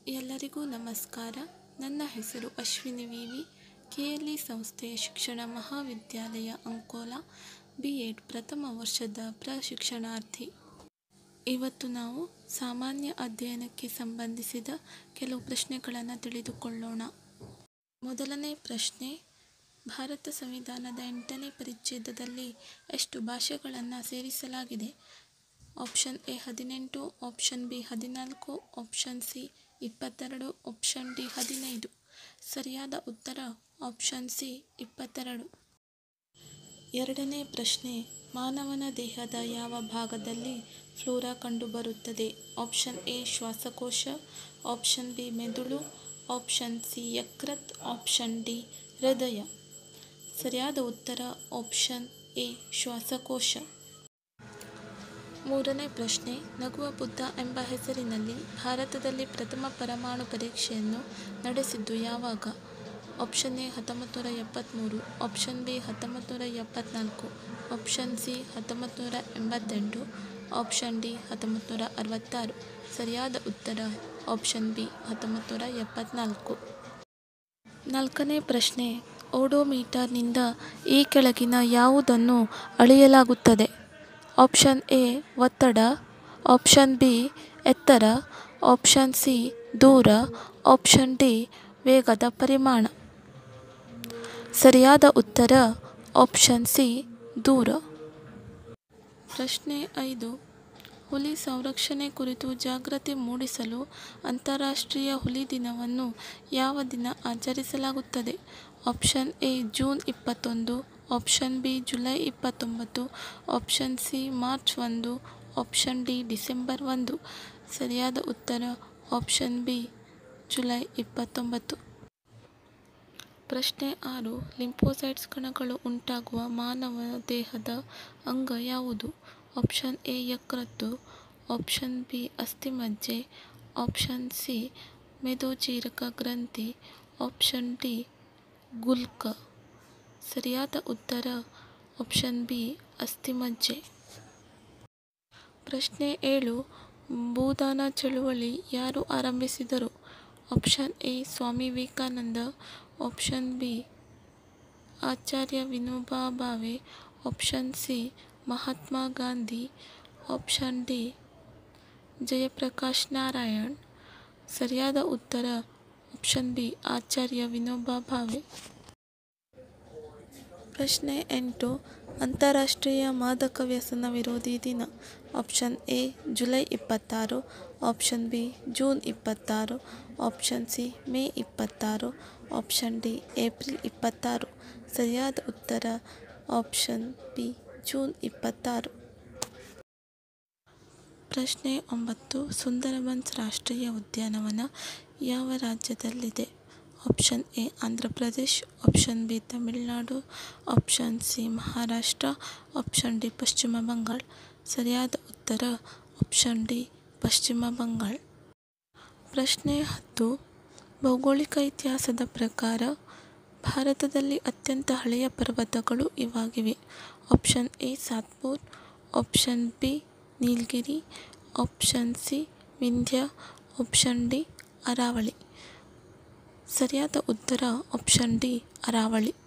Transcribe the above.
ಎಲ್ಲರಿಗೂ ನಮಸ್ಕಾರ ನನ್ನ ಹೆಸರು Ashwini V V K L E ಸಂಸ್ಥೆಯ ಶಿಕ್ಷಣ ಮಹಾವಿದ್ಯಾಲಯ ಅಂಕೋಲಾ ಬಿ ಎಡ್ ಪ್ರಥಮ ವರ್ಷದ ಪ್ರಶಿಕ್ಷಣಾರ್ಥಿ ಇವತ್ತು ನಾವು ಸಾಮಾನ್ಯ ಅಧ್ಯಯನಕ್ಕೆ ಸಂಬಂಧಿಸಿದ ಕೆಲವು ಪ್ರಶ್ನೆಗಳನ್ನು ತಿಳಿದುಕೊಳ್ಳೋಣ ಮೊದಲನೇ ಪ್ರಶ್ನೆ ಭಾರತ ಸಂವಿಧಾನದ ಎಂಟನೇ ಪರಿಚ್ಛೇದದಲ್ಲಿ ಎಷ್ಟು ಭಾಷೆಗಳನ್ನು ಸೇರಿಸಲಾಗಿದೆ ಆಪ್ಷನ್ ಎ ಹದಿನೆಂಟು ಆಪ್ಷನ್ ಬಿ ಹದಿನಾಲ್ಕು ಆಪ್ಷನ್ ಸಿ ಇಪ್ಪತ್ತೆರಡು ಆಪ್ಷನ್ ಡಿ ಹದಿನೈದು ಸರಿಯಾದ ಉತ್ತರ ಆಪ್ಷನ್ ಸಿ ಇಪ್ಪತ್ತೆರಡು ಎರಡನೇ ಪ್ರಶ್ನೆ ಮಾನವನ ದೇಹದ ಯಾವ ಭಾಗದಲ್ಲಿ ಫ್ಲೋರಾ ಕಂಡುಬರುತ್ತದೆ ಆಪ್ಷನ್ ಎ ಶ್ವಾಸಕೋಶ ಆಪ್ಷನ್ ಬಿ ಮೆದುಳು ಆಪ್ಷನ್ ಸಿ ಯಕೃತ್ ಆಪ್ಷನ್ ಡಿ ಹೃದಯ ಸರಿಯಾದ ಉತ್ತರ ಆಪ್ಷನ್ ಎ ಶ್ವಾಸಕೋಶ ಮೂರನೇ ಪ್ರಶ್ನೆ ನಗುವ ಬುದ್ಧ ಎಂಬ ಹೆಸರಿನಲ್ಲಿ ಭಾರತದಲ್ಲಿ ಪ್ರಥಮ ಪರಮಾಣು ಪರೀಕ್ಷೆಯನ್ನು ನಡೆಸಿದ್ದು ಯಾವಾಗ ಆಪ್ಷನ್ ಎ ಹತ್ತೊಂಬತ್ತು ನೂರ ಎಪ್ಪತ್ತ್ಮೂರು ಆಪ್ಷನ್ ಬಿ ಹತ್ತೊಂಬತ್ತು ನೂರ ಎಪ್ಪತ್ತ್ನಾಲ್ಕು ಆಪ್ಷನ್ ಸಿ ಹತ್ತೊಂಬತ್ತು ನೂರ ಎಂಬತ್ತೆಂಟು ಆಪ್ಷನ್ ಡಿ ಹತ್ತೊಂಬತ್ತು ನೂರ ಅರವತ್ತಾರು ಸರಿಯಾದ ಉತ್ತರ ಆಪ್ಷನ್ ಬಿ ಹತ್ತೊಂಬತ್ತು ನೂರ ಎಪ್ಪತ್ತ್ನಾಲ್ಕು ನಾಲ್ಕನೇ ಪ್ರಶ್ನೆ ಓಡೋಮೀಟರ್ನಿಂದ ಈ ಕೆಳಗಿನ ಯಾವುದನ್ನು ಅಳೆಯಲಾಗುತ್ತದೆ ಆಪ್ಷನ್ ಎ ಒತ್ತಡ ಆಪ್ಷನ್ ಬಿ ಎತ್ತರ ಆಪ್ಷನ್ ಸಿ ದೂರ ಆಪ್ಷನ್ ಡಿ ವೇಗದ ಪರಿಮಾಣ ಸರಿಯಾದ ಉತ್ತರ ಆಪ್ಷನ್ ಸಿ ದೂರ ಪ್ರಶ್ನೆ ಐದು ಹುಲಿ ಸಂರಕ್ಷಣೆ ಕುರಿತು ಜಾಗೃತಿ ಮೂಡಿಸಲು ಅಂತಾರಾಷ್ಟ್ರೀಯ ಹುಲಿ ದಿನವನ್ನು ಯಾವ ದಿನ ಆಚರಿಸಲಾಗುತ್ತದೆ ಆಪ್ಷನ್ ಎ ಜೂನ್ ಇಪ್ಪತ್ತೊಂದು ಆಪ್ಷನ್ ಬಿ ಜುಲೈ ಇಪ್ಪತ್ತೊಂಬತ್ತು ಆಪ್ಷನ್ ಸಿ ಮಾರ್ಚ್ ಒಂದು ಆಪ್ಷನ್ ಡಿ ಡಿಸೆಂಬರ್ ಒಂದು ಸರಿಯಾದ ಉತ್ತರ ಆಪ್ಷನ್ ಬಿ ಜುಲೈ ಇಪ್ಪತ್ತೊಂಬತ್ತು ಪ್ರಶ್ನೆ ಆರು ಲಿಂಫೋಸೈಟ್ಸ್ ಕಣಗಳು ಉಂಟಾಗುವ ಮಾನವ ದೇಹದ ಅಂಗ ಯಾವುದು ಆಪ್ಷನ್ ಎ ಯಕೃತ್ತು ಆಪ್ಷನ್ ಬಿ ಅಸ್ಥಿಮಜ್ಜೆ ಆಪ್ಷನ್ ಸಿ ಮೇದೋಜೀರಕ ಗ್ರಂಥಿ ಆಪ್ಷನ್ ಡಿ ಗುಲ್ಕ ಸರಿಯಾದ ಉತ್ತರ ಆಪ್ಷನ್ ಬಿ ಅಸ್ಥಿಮಜ್ಜೆ ಪ್ರಶ್ನೆ ಏಳು ಭೂದಾನ ಚಳುವಳಿ ಯಾರು ಆರಂಭಿಸಿದರು option A Swami Vivekananda option B Acharya Vinoba Bhave option C Mahatma Gandhi option D Jayaprakash Narayan ಸರಿಯಾದ ಉತ್ತರ ಆಪ್ಷನ್ ಬಿ ಆಚಾರ್ಯ ವಿನೋಬಾ ಭಾವೆ ಪ್ರಶ್ನೆ ಎಂಟು ಅಂತಾರಾಷ್ಟ್ರೀಯ ಮಾದಕ ವ್ಯಸನ ವಿರೋಧಿ ದಿನ ಆಪ್ಷನ್ ಎ ಜುಲೈ ಇಪ್ಪತ್ತಾರು ಆಪ್ಷನ್ ಬಿ ಜೂನ್ ಇಪ್ಪತ್ತಾರು ಆಪ್ಷನ್ ಸಿ ಮೇ ಇಪ್ಪತ್ತಾರು ಆಪ್ಷನ್ ಡಿ ಏಪ್ರಿಲ್ ಇಪ್ಪತ್ತಾರು ಸರಿಯಾದ ಉತ್ತರ ಆಪ್ಷನ್ ಬಿ ಜೂನ್ ಇಪ್ಪತ್ತಾರು ಪ್ರಶ್ನೆ ಒಂಬತ್ತು ಸುಂದರಬನ್ಸ್ ರಾಷ್ಟ್ರೀಯ ಉದ್ಯಾನವನ ಯಾವ ರಾಜ್ಯದಲ್ಲಿದೆ option A Andhra Pradesh option B Tamil Nadu option C Maharashtra option D ಪಶ್ಚಿಮ ಬಂಗಾಳ ಸರಿಯಾದ ಉತ್ತರ ಆಪ್ಷನ್ ಡಿ ಪಶ್ಚಿಮ ಬಂಗಾಳ ಪ್ರಶ್ನೆ ಹತ್ತು ಭೌಗೋಳಿಕ ಇತಿಹಾಸದ ಪ್ರಕಾರ ಭಾರತದಲ್ಲಿ ಅತ್ಯಂತ ಹಳೆಯ ಪರ್ವತಗಳು ಇವಾಗಿವೆ option A Satpur option B Nilgiri option C Vindhya option D Aravalli ಸರಿಯಾದ ಉತ್ತರ ಆಪ್ಷನ್ ಡಿ ಅರಾವಳಿ